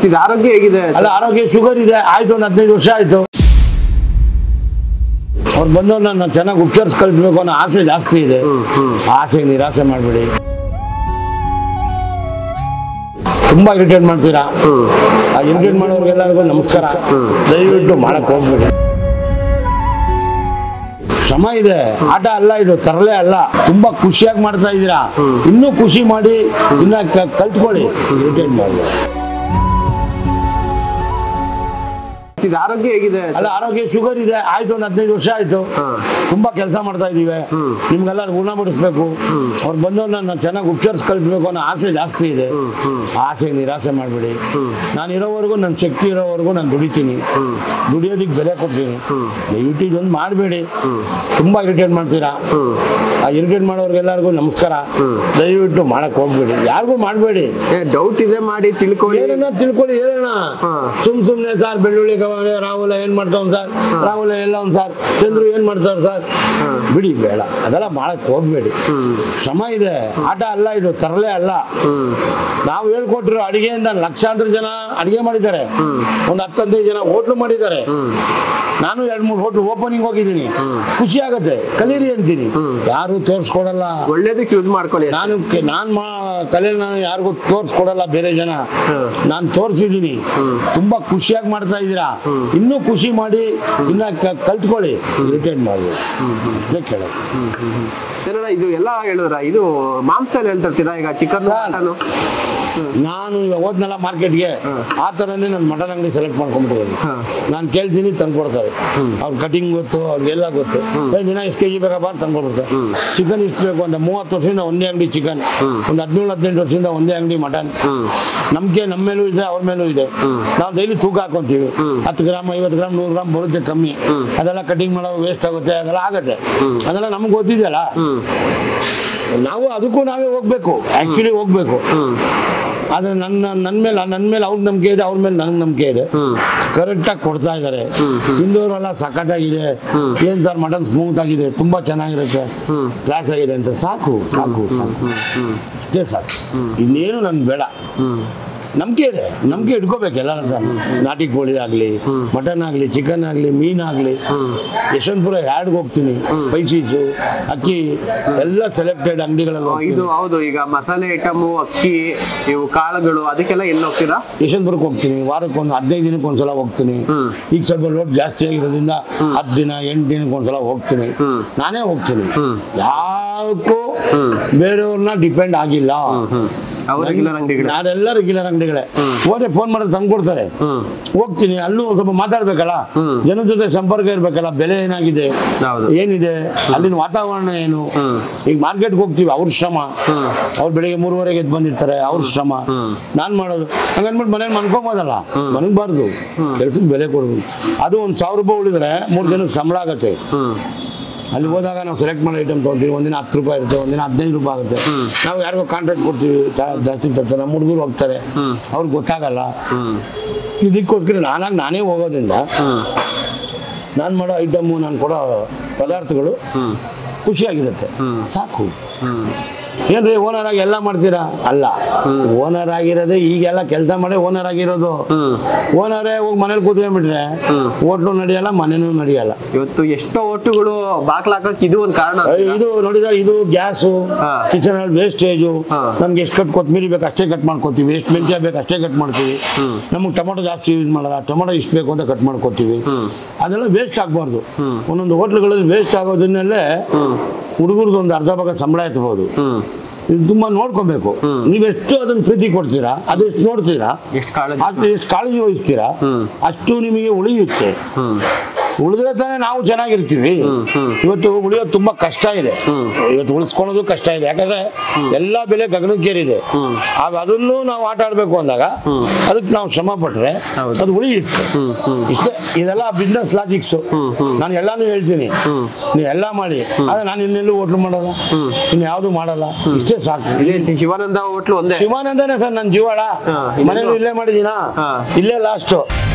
ಇದು ಆರೋಗ್ಯ ಹೇಗಿದೆ ಅಲ್ಲ ಆರೋಗ್ಯ ಶುಗರ್ ಇದೆ ಆಯ್ತು ಒಂದು ಹದಿನೈದು ವರ್ಷ ಆಯ್ತು ಅವ್ರು ಬಂದವ್ರು ನನ್ನ ಚೆನ್ನಾಗಿ ಉಪಚರಿಸಿ ಕಳಿಸ್ಬೇಕು ಅನ್ನೋ ಆಸೆ ಜಾಸ್ತಿ ಇದೆ ಆ ಆಸೆಗೆ ನಿರಾಸೆ ಮಾಡಬೇಡಿ ತುಂಬಾ ಇರಿಟೇಟ್ ಮಾಡ್ತೀರಾ ಆ ಇರಿಟೇಟ್ ಮಾಡೋರ್ಗೆಲ್ಲರಿಗೂ ನಮಸ್ಕಾರ ದಯವಿಟ್ಟು ಮಾಡಕ್ ಹೋಗ್ಬೇಡಿ ಶ್ರಮ ಇದೆ ಆಟ ಅಲ್ಲ ಇದು ತರಲೆ ಅಲ್ಲ ತುಂಬಾ ಖುಷಿಯಾಗಿ ಮಾಡ್ತಾ ಇದ್ದೀರಾ ಇನ್ನೂ ಖುಷಿ ಮಾಡಿ ಇನ್ನ ಕ- ಕಲ್ತ್ಕೊಳ್ಳಿ ಇರಿಟೇಟ್ ಮಾಡಬೇಡಿ ಇದು ಆರೋಗ್ಯ ಹೇಗಿದೆ ಅಲ್ಲ ಆರೋಗ್ಯ ಶುಗರ್ ಇದೆ ಆಯ್ತು ಒಂದು ಹದಿನೈದು ವರ್ಷ ಆಯ್ತು ತುಂಬಾ ಕೆಲಸ ಮಾಡ್ತಾ ಇದೀವಿ ನಿಮ್ಗೆಲ್ಲ ಗುಣಪಡಿಸ್ಬೇಕು ಅವ್ರು ಬಂದವ್ರು ನನ್ನ ಚೆನ್ನಾಗಿ ಉಪಚರಿಸಿ ಕಳಿಸ್ಬೇಕು ಅನ್ನೋ ಆಸೆ ಜಾಸ್ತಿ ಇದೆ ಆ ಆಸೆಗೆ ನಿರಾಸೆ ಮಾಡಬೇಡಿ ನಾನು ಇರೋವರೆಗೂ ನನ್ನ ಶಕ್ತಿ ಇರೋವರೆಗೂ ನಾನು ದುಡಿತೀನಿ ದುಡಿಯೋದಕ್ಕೆ ಬೆಲೆ ಕೊಡ್ತೀನಿ ದಯವಿಟ್ಟು ಇದೊಂದು ಮಾಡಬೇಡಿ ತುಂಬಾ ಇರಿಟೇಟ್ ಮಾಡ್ತೀರಾ ಆ ಇರಿಟೇಟ್ ಮಾಡೋರ್ಗೆಲ್ಲರಿಗೂ ನಮಸ್ಕಾರ ದಯವಿಟ್ಟು ಮಾಡಕ್ ಹೋಗ್ಬೇಡಿ ಯಾರಿಗೂ ಮಾಡಬೇಡಿ ಡೌಟ್ ಇದೆ ಮಾಡಿ ತಿಳ್ಕೊಳ್ಳಿ ಏನನ್ನ ತಿಳ್ಕೊಳ್ಳಿ ಹೇಳೋಣ ಹಾ. ಸುಮ್ ಸುಮ್ನೆ ಸರ್ ಬೆಳ್ಳುಳ್ಳಿ ಕವನೆ ರಾಹುಲ ಏನ್ ಮಾಡ್ತಾವ್ ಸರ್ ರಾಹುಲ ಎಲ್ಲ ಒಂದ್ ಸರ್ ಚಂದ್ರು ಏನ್ ಮಾಡ್ತಾರ ಸರ್ ಬಿಡಿ ಬೇಡ ಅದೆಲ್ಲ ಮಾಡಕ್ ಹೋಗ್ಬೇಡಿ ಶ್ರಮ ಇದೆ ಆಟ ಅಲ್ಲ ಇದು ತರಲೆ ಅಲ್ಲ ನಾವು ಹೇಳ್ಕೊಟ್ರು ಅಡಿಗೆಯಿಂದ ಲಕ್ಷಾಂತರ ಜನ ಅಡಿಗೆ ಮಾಡಿದ್ದಾರೆ ಒಂದ್ ಹತ್ತೈದು ಜನ ಹೋಟ್ಲು ಮಾಡಿದ್ದಾರೆ ನಾನು ಎರಡ್ ಮೂರು ಹೋಟ್ಲು ಓಪನಿಂಗ್ ಹೋಗಿದ್ದೀನಿ ಖುಷಿ ಆಗತ್ತೆ ಕಲೀರಿ ಅಂತೀನಿ ಯಾರು ತೋರ್ಸ್ಕೊಡಲ್ಲ ಒಳ್ಳೇದಕ್ಕೆ ಯೂಸ್ ಮಾಡ್ಕೊಳ್ಳಿ ನಾನು ಕೆ- ನಾನ್ ಮಾ ಕಲೆ ನಾನು ಯಾರಿಗೂ ತೋರ್ಸ್ಕೊಡಲ್ಲ ಬೇರೆ ಜನ ನಾನು ತೋರಿಸಿದ್ದೀನಿ ತುಂಬಾ ಖುಷಿಯಾಗಿ ಮಾಡ್ತಾ ಇದ್ದೀರಾ ಇನ್ನೂ ಖುಷಿ ಮಾಡಿ ಇನ್ನ ಕ- ಕಲ್ತ್ಕೊಳ್ಳಿ ಇರಿಟೇಟ್ ಮಾಡ್ಬೋದು ಅಷ್ಟೇ ಕೇಳೋದು ಏನಣ್ಣ ಇದು ಎಲ್ಲ ಹೇಳಿದ್ರ ಇದು ಮಾಂಸ ಎಲ್ಲ ಹೇಳ್ತಿರ್ತೀರಾ ಈಗ ಚಿಕನ್ ಸರ್. ಮಟನ್ ನಾನು ಇವಾಗ ಹೋದ್ನಲ್ಲ ಮಾರ್ಕೆಟ್ಗೆ ಆ ಥರನೇ ನಾನು ಮಟನ್ ಅಂಗಡಿ ಸೆಲೆಕ್ಟ್ ಮಾಡ್ಕೊಂಡ್ಬಿಟ್ಟಿದ್ದೀನಿ ಹಾ. ನಾನು ಕೇಳ್ತೀನಿ ತಂದ್ಕೊಡ್ತಾರೆ ಅವ್ರ ಕಟಿಂಗ್ ಗೊತ್ತು ಅವ್ರಿಗೆಲ್ಲ ಗೊತ್ತು ಏ, ದಿನ ಎಷ್ಟು ಕೆ ಜಿ ಬೇಕಪ್ಪ ಅಂತ ತಂದ್ಕೊಡ್ತಾರೆ ಚಿಕನ್ ಇಷ್ಟು ಬೇಕು ಅಂತ ಮೂವತ್ತು ವರ್ಷದಿಂದ ಒಂದೇ ಅಂಗಡಿ ಚಿಕನ್ ಒಂದು ಹದಿನೇಳು ಹದಿನೆಂಟು ವರ್ಷದಿಂದ ಒಂದೇ ಅಂಗಡಿ ಮಟನ್ ನಮ್ಗೆ ನಮ್ಮ ಮೇಲೂ ಇದೆ ಅವ್ರ ಮೇಲೂ ಇದೆ ನಾವು ಡೈಲಿ ತೂಕ ಹಾಕೊಂತೀವಿ ಹತ್ತು ಗ್ರಾಮ್ ಐವತ್ತು ಗ್ರಾಮ್ ನೂರು ಗ್ರಾಮ್ ಬರುತ್ತೆ ಕಮ್ಮಿ ಅದೆಲ್ಲ ಕಟಿಂಗ್ ಮಾಡೋ ವೇಸ್ಟ್ ಆಗುತ್ತೆ ಅದೆಲ್ಲ ಆಗುತ್ತೆ ಅದೆಲ್ಲ ನಮ್ಗೆ ಗೊತ್ತಿದೆಯಲ್ಲ ನಾವು ಅದಕ್ಕೂ ನಾವೇ ಹೋಗ್ಬೇಕು ಆಕ್ಚುಲಿ ಹೋಗ್ಬೇಕು ಆದ್ರೆ ನನ್ನ ನನ್ನ ಮೇಲೆ ನನ್ನ ಮೇಲೆ ಅವ್ರ ನಂಬಿಕೆ ಇದೆ ಅವ್ರ ಮೇಲೆ ನನಗೆ ನಂಬಿಕೆ ಇದೆ ಕರೆಕ್ಟಾಗಿ ಕೊಡ್ತಾ ಇದ್ದಾರೆ ತಿಂದವರೆಲ್ಲ ಸಖತ್ತಾಗಿದೆ ಏನ್ ಸರ್ ಮಟನ್ ಸ್ಮೂತ್ ಆಗಿದೆ ತುಂಬಾ ಚೆನ್ನಾಗಿರುತ್ತೆ ಕ್ಲಾಸ್ ಆಗಿದೆ ಅಂತ ಸಾಕು ಸಾಕು ಸಾಕು ಅಷ್ಟೇ ಸಾಕು ಇನ್ನೇನು ನನ್ ಬೇಡ ನಂಬಿಕೆ ಇದೆ ನಂಬಿಕೆ ಇಟ್ಕೋಬೇಕು ಎಲ್ಲ ನಾಟಿ ಕೋಳಿ ಆಗಲಿ ಮಟನ್ ಆಗಲಿ ಚಿಕನ್ ಆಗಲಿ ಮೀನ್ ಆಗಲಿ ಯಶವಂತಪುರ ಯಾರ್ಡ್ಗೆ ಹೋಗ್ತೀನಿ ಸ್ಪೈಸೀಸು ಅಕ್ಕಿ ಎಲ್ಲ ಸೆಲೆಕ್ಟೆಡ್ ಅಂಗಡಿಗಳಲ್ಲಿ ಹೋಗ್ತೀನಿ. ಇದು ಹೌದು ಈಗ ಮಸಾಲೆ ಐಟಮು ಅಕ್ಕಿ ಇವು ಕಾಳುಗಳು ಅದಕ್ಕೆಲ್ಲ ಎಲ್ಲಿ ಹೋಗ್ತೀರಾ ಯಶವಂತಪುರಕ್ಕೆ ಹೋಗ್ತೀನಿ ವಾರಕ್ಕೆ ಒಂದು ಹದಿನೈದು ದಿನಕ್ಕೆ ಒಂದ್ಸಲ ಹೋಗ್ತೀನಿ ಈಗ ಸ್ವಲ್ಪ ಲೋಡ್ ಜಾಸ್ತಿ ಆಗಿರೋದ್ರಿಂದ ಹತ್ತು ದಿನ ಎಂಟು ದಿನಕ್ಕೆ ಒಂದ್ಸಲ ಹೋಗ್ತೀನಿ ನಾನೇ ಹೋಗ್ತೀನಿ ಯಾಕೂ ಬೇರೆಯವ್ರನ್ನ ಡಿಪೆಂಡ್ ಆಗಿಲ್ಲ ಅವ್ರ ರೆಗ್ಯುಲರ್ ಅಂಗಡಿಗಳು ನಾನೆಲ್ಲ ರೆಗ್ಯುಲರ್ ಅಂಗಡಿಗಳೇ ಹೋದ್ರೆ ಫೋನ್ ಮಾಡಿದ್ರೆ ತಂದ್ಕೊಡ್ತಾರೆ ಹೋಗ್ತೀನಿ ಅಲ್ಲೂ ಒಂದ್ ಸ್ವಲ್ಪ ಮಾತಾಡ್ಬೇಕಲ್ಲ ಜನದ ಜೊತೆ ಸಂಪರ್ಕ ಇರ್ಬೇಕಲ್ಲ ಬೆಲೆ ಏನಾಗಿದೆ ಹೌದು. ಏನಿದೆ ಅಲ್ಲಿನ ವಾತಾವರಣ ಏನು ಈಗ ಮಾರ್ಕೆಟ್ಗೆ ಹೋಗ್ತೀವಿ ಅವ್ರ ಶ್ರಮ ಅವ್ರು ಬೆಳಿಗ್ಗೆ ಮೂರುವರೆಗೆ ಎದ್ದು ಬಂದಿರ್ತಾರೆ ಅವ್ರ ಶ್ರಮ ನಾನ್ ಮಾಡೋದು ಹಂಗನ್ಬಿಟ್ಟು ಮನೇಲಿ ಮನ್ಕೊಂಬೋದಲ್ಲ ಮನಗಬಾರ್ದು ಕೆಲ್ಸಕ್ಕೆ ಬೆಲೆ ಕೊಡ್ಬೇಕು ಅದು ಒಂದ್ ಸಾವಿರ ರೂಪಾಯಿ ಉಳಿದ್ರೆ ಮೂರ್ ಜನಕ್ಕೆ ಸಂಬಳ ಆಗತ್ತೆ ಅಲ್ಲಿ ಹೋದಾಗ ನಾವು ಸೆಲೆಕ್ಟ್ ಮಾಡೋ ಐಟಮ್ ತೊಗೊಂತೀವಿ ಒಂದಿನ ಹತ್ತು ರೂಪಾಯಿ ಇರುತ್ತೆ ಒಂದಿನ ಹದಿನೈದು ರೂಪಾಯಿ ಆಗುತ್ತೆ ನಾವು ಯಾರಿಗೋ ಕಾಂಟ್ರಾಕ್ಟ್ ಕೊಡ್ತೀವಿ ತ- ಜಾಸ್ತಿ ತರ್ತಾರೆ ನಮ್ಮ ಹುಡುಗರು ಹೋಗ್ತಾರೆ ಅವ್ರಿಗೆ ಗೊತ್ತಾಗಲ್ಲ ಇದಕ್ಕೋಸ್ಕರ ನಾನಾಗಿ ನಾನೇ ಹೋಗೋದ್ರಿಂದ ನಾನು ಮಾಡೋ ಐಟಮು ನಾನು ಕೊಡೋ ಪದಾರ್ಥಗಳು ಖುಷಿಯಾಗಿರುತ್ತೆ ಸಾಕು ಏನ್ರಿ ಓನರ್ ಆಗಿ ಎಲ್ಲ ಮಾಡ್ತೀರಾ ಅಲ್ಲ ಓನರ್ ಆಗಿರೋದೇ ಈಗೆಲ್ಲ ಕೆಲಸ ಮಾಡಿ ಓನರ್ ಆಗಿರೋದು ಓನರೇ ಹೋಗಿ ಮನೇಲಿ ಕೂತ್ಕೊಂಡ್ಬಿಟ್ರೆ ಹೋಟ್ಲು ನಡೆಯಲ್ಲ ಮನೇನೂ ನಡೆಯಲ್ಲ ಇವತ್ತು ಎಷ್ಟೋ ಒಟ್ಟುಗಳು ಬಾಕ್ಲ ಹಾಕಕ್ ಇದು ಒಂದು ಕಾರಣ ಏ, ಇದು ನೋಡಿದ ಇದು ಗ್ಯಾಸು ಹಾ. ಕಿಚನ್ ಅಲ್ಲಿ ವೇಸ್ಟೇಜು ಹಾ. ನಮ್ಗೆ ಎಷ್ಟು ಕಟ್ ಕೊತ್ತಂಬರಿ ಬೇಕು ಅಷ್ಟೇ ಕಟ್ ಮಾಡ್ಕೋತೀವಿ ಎಷ್ಟು ಮೆಂತ್ಯ ಬೇಕು ಅಷ್ಟೇ ಕಟ್ ಮಾಡ್ತೀವಿ ನಮಗೆ ಟೊಮೊಟೊ ಜಾಸ್ತಿ ಯೂಸ್ ಮಾಡಲ್ಲ ಟೊಮೊಟೊ ಇಷ್ಟು ಬೇಕು ಅಂತ ಕಟ್ ಮಾಡ್ಕೋತೀವಿ ಅದೆಲ್ಲ ವೇಸ್ಟ್ ಆಗಬಾರ್ದು ಒಂದೊಂದು ಹೋಟ್ಲುಗಳಲ್ಲಿ ವೇಸ್ಟ್ ಆಗೋದನ್ನೆಲ್ಲೇ ಹುಡುಗರದ್ದು ಒಂದು ಅರ್ಧ ಭಾಗ ಸಂಬಳ ಎತ್ತಬಹುದು ಇದು ತುಂಬಾ ನೋಡ್ಕೊಬೇಕು ನೀವೆಷ್ಟು ಅದನ್ನ ಪ್ರೀತಿ ಕೊಡ್ತೀರಾ ಅದೆಷ್ಟು ನೋಡ್ತೀರಾ ಎಷ್ಟು ಕಾಳಜಿ ಅಷ್ಟು ಎಷ್ಟು ಕಾಳಜಿ ವಹಿಸ್ತೀರಾ ಅಷ್ಟು ನಿಮಗೆ ಉಳಿಯುತ್ತೆ ಉಳಿದ್ರೆ ತಾನೇ ನಾವು ಚೆನ್ನಾಗಿರ್ತೀವಿ ಇವತ್ತು ಉಳಿಯೋದು ತುಂಬಾ ಕಷ್ಟ ಇದೆ ಇವತ್ತು ಉಳಿಸ್ಕೊಳ್ಳೋದು ಕಷ್ಟ ಇದೆ ಯಾಕಂದ್ರೆ ಎಲ್ಲಾ ಬೆಲೆ ಗಗನಕ್ಕೇರಿದೆ ಆಗ ಅದನ್ನು ನಾವು ಆಟ ಆಡ್ಬೇಕು ಅಂದಾಗ ಅದಕ್ಕೆ ನಾವು ಶ್ರಮ ಪಟ್ರೆ ಅದು ಉಳಿಯುತ್ತೆ ಇಷ್ಟೇ ಇದೆಲ್ಲ ಬಿಸ್ನೆಸ್ ಲಾಜಿಕ್ಸ್ ನಾನು ಎಲ್ಲಾನು ಹೇಳ್ತೀನಿ ನೀವು ಎಲ್ಲ ಮಾಡಿ ಆದ್ರೆ ನಾನು ಇನ್ನೆಲ್ಲೂ ಹೋಟ್ಲು ಮಾಡಲ್ಲ ಇನ್ನು ಯಾವುದು ಮಾಡಲ್ಲ ಇಷ್ಟೇ ಸಾಕು ಇದೇ ಶಿ- ಶಿವಾನಂದ ಹೋಟ್ಲು ಒಂದೇ ಶಿವಾನಂದನೇ ಸರ್ ನನ್ನ ಜೀವಾಳ ಹಾ, ಇನ್ನೇನು? ಮನೇಲಿ ಇಲ್ಲೇ ಮಾಡಿದೀನಾ ಹಾ. ಇಲ್ಲೇ ಲಾಸ್ಟ್